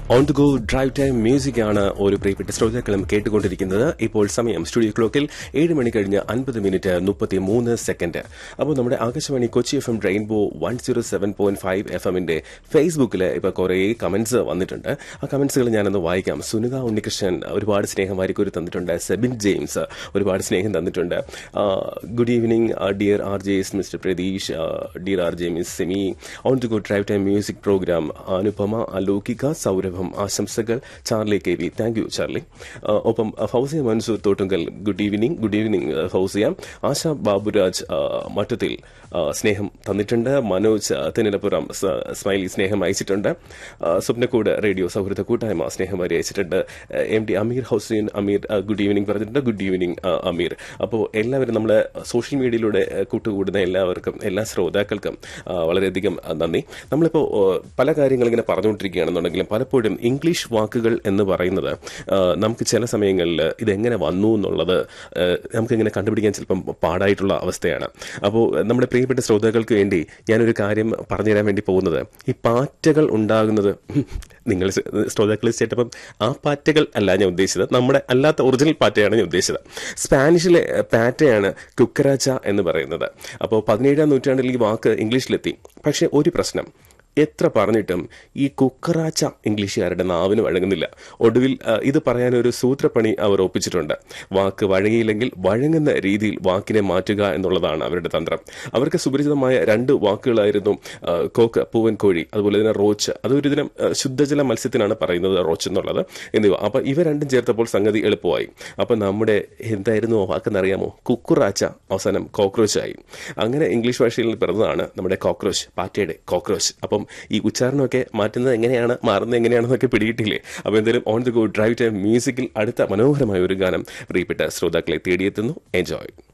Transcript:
on the go drive time music ആണ് ഒരു പ്രിയപ്പെട്ട ശ്രോതാക്കളും കേട്ടുകൊണ്ടിരിക്കുന്നത് ഇപ്പോൾ സമയം സ്റ്റുഡിയോ ക്ലോക്കിൽ ഏഴ് മണി കഴിഞ്ഞ് അൻപത് മിനിറ്റ് മുപ്പത്തി മൂന്ന് സെക്കൻഡ് അപ്പോൾ നമ്മുടെ Akashvani Kochi F M rainbow one zero seven point five F എമ്മിന്റെ ഫേസ്ബുക്കിൽ ഇപ്പോൾ കുറേ കമന്റ്സ് വന്നിട്ടുണ്ട് ആ കമന്റ്സുകൾ ഞാനൊന്ന് വായിക്കാം സുനിത ഉണ്ണികൃഷ്ണൻ ഒരുപാട് സ്നേഹം വാരിക്കൂരി തന്നിട്ടുണ്ട് സെബിൻ ജെയിംസ് ഒരുപാട് സ്നേഹം തന്നിട്ടുണ്ട് good evening dear R J S mister Pratheesh dear R J miss സെമി on to go drive time music program അനുപമ അലൗകിക സൗരഭം ആശംസകൾ Charlie K V thank you Charlie ആ, ഒപ്പം ആ, Fousiya Mansoor Thottungal good evening good evening ആ, ഫൗസിയ ആശ ബാബുരാജ് ആ, മറ്റത്തിൽ ആ, സ്നേഹം തന്നിട്ടുണ്ട് മനോജ് ആ, തെന്നിലപ്പുറം സ- സ്മൈലി സ്നേഹം അയച്ചിട്ടുണ്ട് ആ, സ്വപ്നക്കൂട് റേഡിയോ സൗഹൃദ കൂട്ടായ്മ സ്നേഹം വരെ അയച്ചിട്ടുണ്ട് ആ, എം ഡി അമീർ ഹൗസൈൻ അമീർ ആ, ഗുഡ് ഈവനിങ് പറഞ്ഞിട്ടുണ്ട് ഗുഡ് ഈവനിങ് ആ, അമീർ അപ്പോൾ എല്ലാവരും നമ്മളെ സോഷ്യൽ മീഡിയയിലൂടെ ആ, കൂട്ടുകൂടുന്ന എല്ലാവർക്കും എല്ലാ ശ്രോതാക്കൾക്കും ആ, വളരെയധികം ആ, നന്ദി നമ്മളിപ്പോൾ ആ, പല കാര്യങ്ങൾ ഇങ്ങനെ പറഞ്ഞുകൊണ്ടിരിക്കുകയാണെന്നുണ്ടെങ്കിലും പലപ്പോഴും ഇംഗ്ലീഷ് വാക്കുകൾ എന്ന് പറയുന്നത് ആ, നമുക്ക് ചില സമയങ്ങളിൽ ഇതെങ്ങനെ വന്നു എന്നുള്ളത് ആ, നമുക്കിങ്ങനെ കണ്ടുപിടിക്കാൻ ചിലപ്പം പാടായിട്ടുള്ള അവസ്ഥയാണ് അപ്പോൾ നമ്മുടെ പ്രിയപ്പെട്ട ശ്രോതാക്കൾക്ക് വേണ്ടി ഞാനൊരു കാര്യം പറഞ്ഞുതരാൻ വേണ്ടി പോകുന്നത് ഈ പാറ്റകൾ ഉണ്ടാകുന്നത് നിങ്ങൾ ശ്രോതാക്കൾ ചേട്ടപ്പം ആ പാറ്റകൾ അല്ല ഞാൻ ഉദ്ദേശിച്ചത് നമ്മുടെ അല്ലാത്ത ഒറിജിനൽ പാറ്റയാണ് ഞാൻ ഉദ്ദേശിച്ചത് സ്പാനിഷിലെ പാറ്റയാണ് കുക്കറാച്ച എന്ന് പറയുന്നത് അപ്പോൾ പതിനേഴാം നൂറ്റാണ്ടിൽ ഈ വാക്ക് ഇംഗ്ലീഷിലെത്തി പക്ഷേ ഒരു പ്രശ്നം എത്ര പറഞ്ഞിട്ടും ഈ കുക്കറാച്ച ഇംഗ്ലീഷുകാരുടെ നാവിന് വഴങ്ങുന്നില്ല ഒടുവിൽ ആ, ഇത് പറയാൻ ഒരു സൂത്രപ്പണി അവർ ഒപ്പിച്ചിട്ടുണ്ട് വാക്ക് വഴങ്ങിയില്ലെങ്കിൽ വഴങ്ങുന്ന രീതിയിൽ വാക്കിനെ മാറ്റുക എന്നുള്ളതാണ് അവരുടെ തന്ത്രം അവർക്ക് സുപരിചിതമായ രണ്ട് വാക്കുകളായിരുന്നു ആ, കോക്ക് പൂവൻ കോഴി അതുപോലെ തന്നെ റോച്ച് അതൊരു ദിനം ആ, ശുദ്ധജല മത്സ്യത്തിനാണ് പറയുന്നത് റോച്ച് എന്നുള്ളത് എന്നിവ അപ്പൊ ഇവ രണ്ടും ചേർത്തപ്പോൾ സംഗതി എളുപ്പമായി അപ്പൊ നമ്മുടെ എന്തായിരുന്നു ആ വാക്കെന്നറിയാമോ കുക്കുറാച്ച അവസാനം കോക്രോച്ച് ആയി അങ്ങനെ ഇംഗ്ലീഷ് ഭാഷയിൽ പിറന്നതാണ് നമ്മുടെ കോക്രോച്ച് പാറ്റയുടെ കോക്രോച്ച് അപ്പം ഈ ഉച്ചാരണമൊക്കെ മാറ്റുന്നത് എങ്ങനെയാണ് മാറുന്നത് എങ്ങനെയാണെന്നൊക്കെ പിടിയിട്ടില്ലേ അപ്പോൾ എന്തായാലും on the go drive time മ്യൂസിക്കിൽ അടുത്ത മനോഹരമായ ഒരു ഗാനം പ്രിയപ്പെട്ട ശ്രോതാക്കളെ തേടിയെത്തുന്നു എൻജോയ്